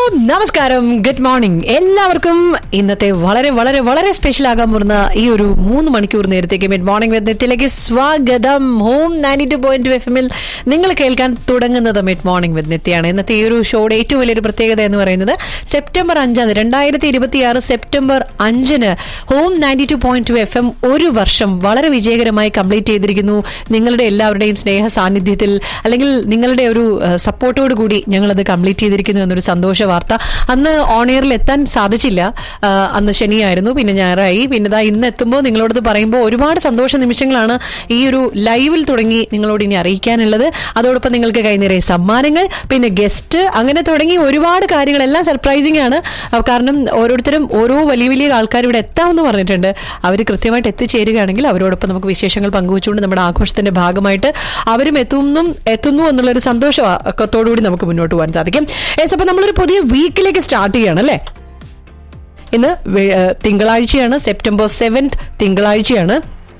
നമസ്കാരം good morning എല്ലാവർക്കും ഇന്നത്തെ വളരെ വളരെ വളരെ സ്പെഷ്യൽ ആകാൻ പോകുന്ന ഈ ഒരു മൂന്ന് മണിക്കൂർ നേരത്തേക്ക് മിഡ് മോർണിംഗ് വിദ്യത്തിലേക്ക് സ്വാഗതം home ninety two point F എമ്മിൽ നിങ്ങൾ കേൾക്കാൻ തുടങ്ങുന്നത് മിഡ് മോർണിംഗ് വിദ്യത്തെയാണ് ഇന്നത്തെ ഈ ഒരു ഷോയുടെ ഏറ്റവും വലിയൊരു പ്രത്യേകത എന്ന് പറയുന്നത് സെപ്റ്റംബർ അഞ്ചാം തീയതി രണ്ടായിരത്തി ഇരുപത്തി ആറ് സെപ്റ്റംബർ അഞ്ചിന് home ninety two point two F M ഒരു വർഷം വളരെ വിജയകരമായി കംപ്ലീറ്റ് ചെയ്തിരിക്കുന്നു നിങ്ങളുടെ എല്ലാവരുടെയും സ്നേഹ സാന്നിധ്യത്തിൽ അല്ലെങ്കിൽ നിങ്ങളുടെ ഒരു സപ്പോർട്ടോട് കൂടി ഞങ്ങളത് കംപ്ലീറ്റ് ചെയ്തിരിക്കുന്നു എന്നൊരു സന്തോഷ വാർത്ത അന്ന് ഓൺ എയറിൽ എത്താൻ സാധിച്ചില്ല ആ, അന്ന് ശനിയായിരുന്നു പിന്നെ ഞായറായി പിന്നെ ഇതാ ഇന്ന് എത്തുമ്പോൾ നിങ്ങളോടത് പറയുമ്പോൾ ഒരുപാട് സന്തോഷ നിമിഷങ്ങളാണ് ഈ ഒരു ലൈവിൽ തുടങ്ങി നിങ്ങളോട് ഇനി അറിയിക്കാനുള്ളത് അതോടൊപ്പം നിങ്ങൾക്ക് കൈനിറയെ സമ്മാനങ്ങൾ പിന്നെ ഗസ്റ്റ് അങ്ങനെ തുടങ്ങി ഒരുപാട് കാര്യങ്ങളെല്ലാം സർപ്രൈസിംഗ് ആണ് ആ, കാരണം ഓരോരുത്തരും ഓരോ വലിയ വലിയ ആൾക്കാർ ഇവിടെ എത്താമെന്ന് പറഞ്ഞിട്ടുണ്ട് അവർ കൃത്യമായിട്ട് എത്തിച്ചേരുകയാണെങ്കിൽ അവരോടൊപ്പം നമുക്ക് വിശേഷങ്ങൾ പങ്കുവച്ചുകൊണ്ട് നമ്മുടെ ആഘോഷത്തിന്റെ ഭാഗമായിട്ട് അവരും എത്തുന്നു എത്തുന്നു എന്നുള്ളൊരു സന്തോഷത്തോടുകൂടി നമുക്ക് മുന്നോട്ട് പോകാൻ സാധിക്കും ഏസ് അപ്പൊ നമ്മളൊരു പുതിയ വീക്കിലേക്ക് സ്റ്റാർട്ട് ചെയ്യണം അല്ലേ ഇന്ന് വെ- ഏഹ് തിങ്കളാഴ്ചയാണ് സെപ്റ്റംബർ സെവൻത് തിങ്കളാഴ്ചയാണ്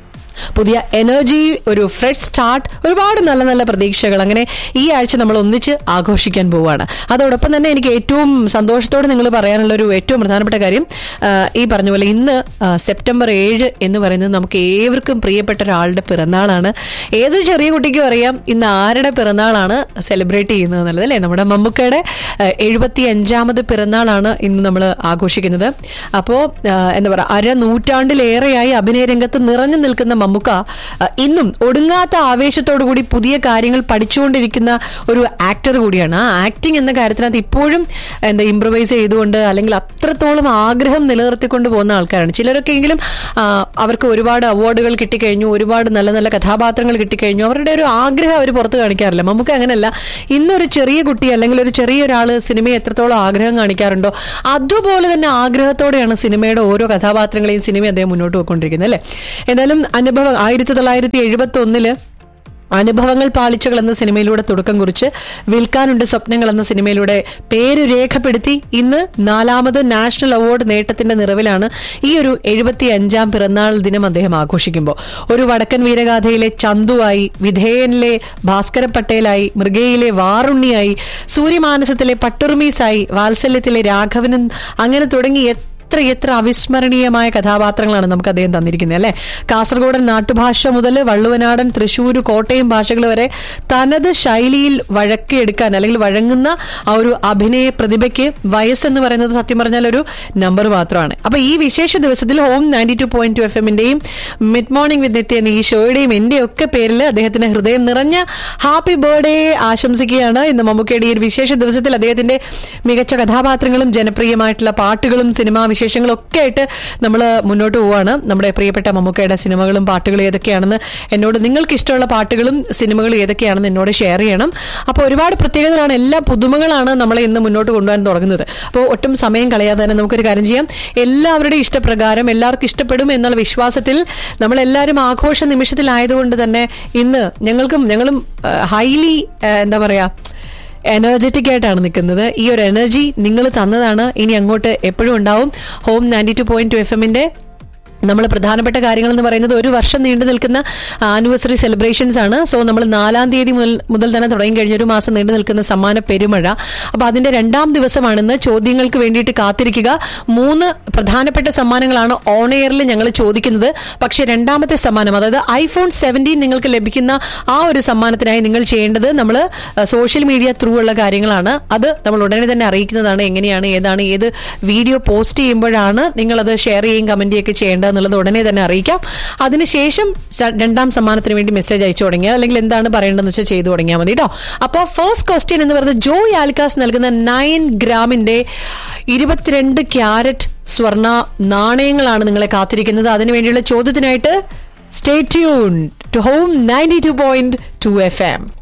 പുതിയ എനർജി ഒരു ഫ്രഷ് സ്റ്റാർട്ട് ഒരുപാട് നല്ല നല്ല പ്രതീക്ഷകൾ അങ്ങനെ ഈ ആഴ്ച നമ്മൾ ഒന്നിച്ച് ആഘോഷിക്കാൻ പോവുകയാണ് അതോടൊപ്പം തന്നെ എനിക്ക് ഏറ്റവും സന്തോഷത്തോടെ നിങ്ങൾ പറയാനുള്ള ഒരു ഏറ്റവും പ്രധാനപ്പെട്ട കാര്യം ആ, ഈ പറഞ്ഞ പോലെ ഇന്ന് ആ, സെപ്റ്റംബർ ഏഴ് എന്ന് പറയുന്നത് നമുക്ക് ഏവർക്കും പ്രിയപ്പെട്ട ഒരാളുടെ പിറന്നാളാണ് ഏത് ചെറിയ കുട്ടിക്കും അറിയാം ഇന്ന് ആരുടെ പിറന്നാളാണ് സെലിബ്രേറ്റ് ചെയ്യുന്നത് എന്നുള്ളത് അല്ലേ നമ്മുടെ മമ്മൂക്കയുടെ എഴുപത്തി അഞ്ചാമത് പിറന്നാളാണ് ഇന്ന് നമ്മൾ ആഘോഷിക്കുന്നത് അപ്പോൾ എന്താ പറയുക അര നൂറ്റാണ്ടിലേറെയായി അഭിനയ രംഗത്ത് നിറഞ്ഞു നിൽക്കുന്ന മമ്മൂക്ക ആ, ഇന്നും ഒടുങ്ങാത്ത ആവേശത്തോടു കൂടി പുതിയ കാര്യങ്ങൾ പഠിച്ചുകൊണ്ടിരിക്കുന്ന ഒരു ആക്ടർ കൂടിയാണ് ആ ആക്ടിങ് എന്ന കാര്യത്തിനകത്ത് ഇപ്പോഴും എന്താ ഇംപ്രവൈസ് ചെയ്തുകൊണ്ട് അല്ലെങ്കിൽ അത്രത്തോളം ആഗ്രഹം നിലനിർത്തിക്കൊണ്ട് പോകുന്ന ആൾക്കാരാണ് ചിലരൊക്കെ എങ്കിലും ആ, അവർക്ക് ഒരുപാട് അവാർഡുകൾ കിട്ടിക്കഴിഞ്ഞു ഒരുപാട് നല്ല നല്ല കഥാപാത്രങ്ങൾ കിട്ടിക്കഴിഞ്ഞു അവരുടെ ഒരു ആഗ്രഹം അവർ പുറത്ത് കാണിക്കാറില്ല നമുക്ക് അങ്ങനെയല്ല ഇന്നൊരു ചെറിയ കുട്ടി അല്ലെങ്കിൽ ഒരു ചെറിയ ഒരാൾ സിനിമയെ എത്രത്തോളം ആഗ്രഹം കാണിക്കാറുണ്ടോ അതുപോലെ തന്നെ ആഗ്രഹത്തോടെയാണ് സിനിമയുടെ ഓരോ കഥാപാത്രങ്ങളെയും സിനിമ അദ്ദേഹം മുന്നോട്ട് പോയിക്കൊണ്ടിരിക്കുന്നത് അല്ലേ എന്തായാലും അനുഭവം ആയിരത്തി തൊള്ളായിരത്തി എഴുപത്തി ഒന്നില് അനുഭവങ്ങൾ പാളിച്ചകൾ എന്ന സിനിമയിലൂടെ തുടക്കം കുറിച്ച് വിൽക്കാനുണ്ട് സ്വപ്നങ്ങൾ എന്ന സിനിമയിലൂടെ പേര് രേഖപ്പെടുത്തി ഇന്ന് നാലാമത് നാഷണൽ അവാർഡ് നേട്ടത്തിന്റെ നിറവിലാണ് ഈ ഒരു എഴുപത്തി അഞ്ചാം പിറന്നാൾ ദിനം അദ്ദേഹം ആഘോഷിക്കുമ്പോൾ ഒരു വടക്കൻ വീരഗാഥയിലെ ചന്തുവായി വിധേയനിലെ ഭാസ്കര പട്ടേലായി മൃഗയിലെ വാറുണ്ണിയായി സൂര്യമാനസത്തിലെ പട്ടുർമീസായി വാത്സല്യത്തിലെ രാഘവനൻ അങ്ങനെ തുടങ്ങി എത്ര എത്ര അവിസ്മരണീയമായ കഥാപാത്രങ്ങളാണ് നമുക്ക് അദ്ദേഹം തന്നിരിക്കുന്നത് അല്ലെ കാസർഗോഡൻ നാട്ടുഭാഷ മുതൽ വള്ളുവനാടൻ തൃശ്ശൂർ കോട്ടയം ഭാഷകൾ വരെ തനത് ശൈലിയിൽ വഴക്കിയെടുക്കാൻ അല്ലെങ്കിൽ വഴങ്ങുന്ന ആ ഒരു അഭിനയ പ്രതിഭയ്ക്ക് വയസ്സെന്ന് പറയുന്നത് സത്യം പറഞ്ഞാൽ ഒരു നമ്പർ മാത്രമാണ് അപ്പൊ ഈ വിശേഷ ദിവസത്തിൽ home ninety two point two F എമ്മിന്റെയും മിഡ് മോർണിംഗ് വിത്ത് നിത്യ എന്ന ഈ ഷോയുടെയും എന്റെ ഒക്കെ പേരിൽ അദ്ദേഹത്തിന് ഹൃദയം നിറഞ്ഞ ഹാപ്പി ബർത്ത്ഡേ ആശംസിക്കുകയാണ് ഇന്ന് മമ്മൂക്കയുടെ ഈ ഒരു വിശേഷ ദിവസത്തിൽ അദ്ദേഹത്തിന്റെ മികച്ച കഥാപാത്രങ്ങളും ജനപ്രിയമായിട്ടുള്ള പാട്ടുകളും സിനിമാ വിശേഷങ്ങളും ഒക്കെ ആയിട്ട് നമ്മൾ മുന്നോട്ട് പോവാണ് നമ്മുടെ പ്രിയപ്പെട്ട മമ്മൂക്കയുടെ സിനിമകളും പാട്ടുകളും ഏതൊക്കെയാണെന്ന് എന്നോട് നിങ്ങൾക്ക് ഇഷ്ടമുള്ള പാട്ടുകളും സിനിമകളും ഏതൊക്കെയാണെന്ന് എന്നോട് ഷെയർ ചെയ്യണം അപ്പോൾ ഒരുപാട് പ്രത്യേകതകളാണ് എല്ലാ പുതുമകളാണ് നമ്മളെ ഇന്ന് മുന്നോട്ട് കൊണ്ടുപോകാൻ തുടങ്ങുന്നത് അപ്പോൾ ഒട്ടും സമയം കളയാതെ തന്നെ നമുക്കൊരു കാര്യം ചെയ്യാം എല്ലാവരുടെയും ഇഷ്ടപ്രകാരം എല്ലാവർക്കും ഇഷ്ടപ്പെടും എന്നുള്ള വിശ്വാസത്തിൽ നമ്മളെല്ലാവരും ആഘോഷ നിമിഷത്തിലായതുകൊണ്ട് തന്നെ ഇന്ന് ഞങ്ങൾക്കും ഞങ്ങളും ഹൈലി എന്താ പറയാ എനർജറ്റിക് ആയിട്ടാണ് നിൽക്കുന്നത് ഈ ഒരു എനർജി നിങ്ങൾ തന്നതാണ് ഇനി അങ്ങോട്ട് എപ്പോഴും ഉണ്ടാവും home ninety two point two F എമ്മിന്റെ നമ്മൾ പ്രധാനപ്പെട്ട കാര്യങ്ങൾ എന്ന് പറയുന്നത് ഒരു വർഷം നീണ്ടു നിൽക്കുന്ന ആനിവേഴ്സറി സെലിബ്രേഷൻസ് ആണ് സോ നമ്മൾ നാലാം തീയതി മുതൽ മുതൽ തന്നെ തുടങ്ങി കഴിഞ്ഞ ഒരു മാസം നീണ്ടു നിൽക്കുന്ന സമ്മാന പെരുമഴ അപ്പൊ അതിന്റെ രണ്ടാം ദിവസമാണെന്ന് ചോദ്യങ്ങൾക്ക് വേണ്ടിയിട്ട് കാത്തിരിക്കുക മൂന്ന് പ്രധാനപ്പെട്ട സമ്മാനങ്ങളാണ് ഓൺ എയറിൽ ഞങ്ങൾ ചോദിക്കുന്നത് പക്ഷേ രണ്ടാമത്തെ സമ്മാനം അതായത് ഐഫോൺ സെവൻറ്റീൻ നിങ്ങൾക്ക് ലഭിക്കുന്ന ആ ഒരു സമ്മാനത്തിനായി നിങ്ങൾ ചെയ്യേണ്ടത് നമ്മൾ സോഷ്യൽ മീഡിയ ത്രൂ ഉള്ള കാര്യങ്ങളാണ് അത് നമ്മൾ ഉടനെ തന്നെ അറിയിക്കുന്നതാണ് എങ്ങനെയാണ് ഏതാണ് ഏത് വീഡിയോ പോസ്റ്റ് ചെയ്യുമ്പോഴാണ് നിങ്ങളത് ഷെയർ ചെയ്യുകയും കമന്റ് ചെയ്യുകയൊക്കെ ചെയ്യേണ്ടത് എന്നുള്ളത് ഉടനെ തന്നെ അറിയിക്കാം അതിനുശേഷം സ- രണ്ടാം സമ്മാനത്തിന് വേണ്ടി മെസ്സേജ് അയച്ചു തുടങ്ങിയാൽ അല്ലെങ്കിൽ എന്താണ് പറയേണ്ടതെന്ന് വെച്ചാൽ ചെയ്തു തുടങ്ങിയാൽ മതി കേട്ടോ അപ്പോൾ ഫസ്റ്റ് ക്വസ്റ്റ്യൻ എന്ന് പറയുന്നത് ജോയ് ആൽക്കാസ് നൽകുന്ന നയൻ ഗ്രാമിന്റെ ഇരുപത്തിരണ്ട് ക്യാരറ്റ് സ്വർണ നാണയങ്ങളാണ് നിങ്ങളെ കാത്തിരിക്കുന്നത് അതിനുവേണ്ടിയുള്ള ചോദ്യത്തിനായിട്ട് stay tune to home ninety two point two F M